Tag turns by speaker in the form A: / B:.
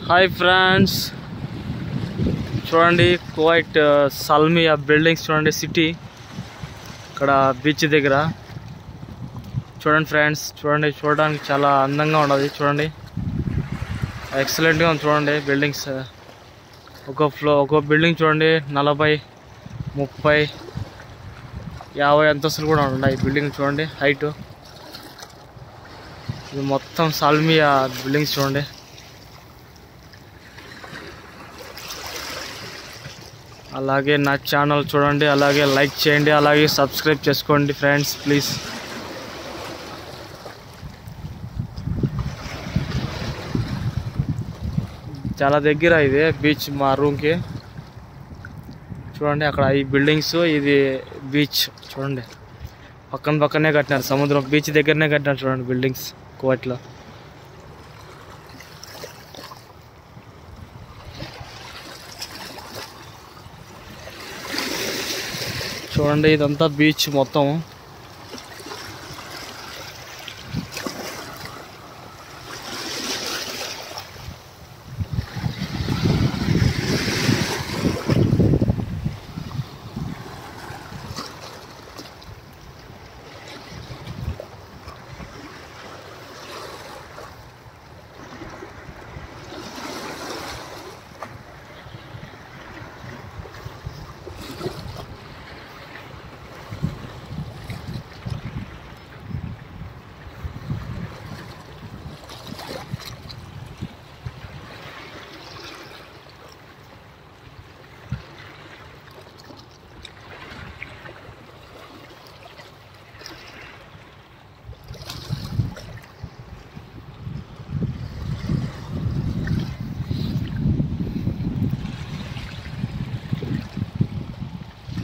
A: hi friends చూడండి Kuwait Salmiya buildings చూడండి city ఇక్కడ బీచ్ దగ్గర చూడండి ఫ్రెండ్స్ చూడండి చూడడానికి చాలా అందంగా ఉన్నది చూడండి ఎక్సలెంట్గా ఉంది చూడండి బిల్డింగ్స్ ఒక ఫ్లో ఒక బిల్డింగ్ చూడండి నలభై ముప్పై యాభై అంతస్తులు కూడా ఉన్నాయి బిల్డింగ్ చూడండి హైట్ ఇది మొత్తం సాల్మియా బిల్డింగ్స్ చూడండి అలాగే నా ఛానల్ చూడండి అలాగే లైక్ చేయండి అలాగే సబ్స్క్రైబ్ చేసుకోండి ఫ్రెండ్స్ ప్లీజ్ చాలా దగ్గర ఇది బీచ్ మా రూమ్కి చూడండి అక్కడ ఈ బిల్డింగ్స్ ఇది బీచ్ చూడండి పక్కన పక్కనే కట్టినారు సముద్రం బీచ్ దగ్గరనే కట్టినారు చూడండి బిల్డింగ్స్ కువైట్లో చూడండి ఇదంతా బీచ్ మొత్తం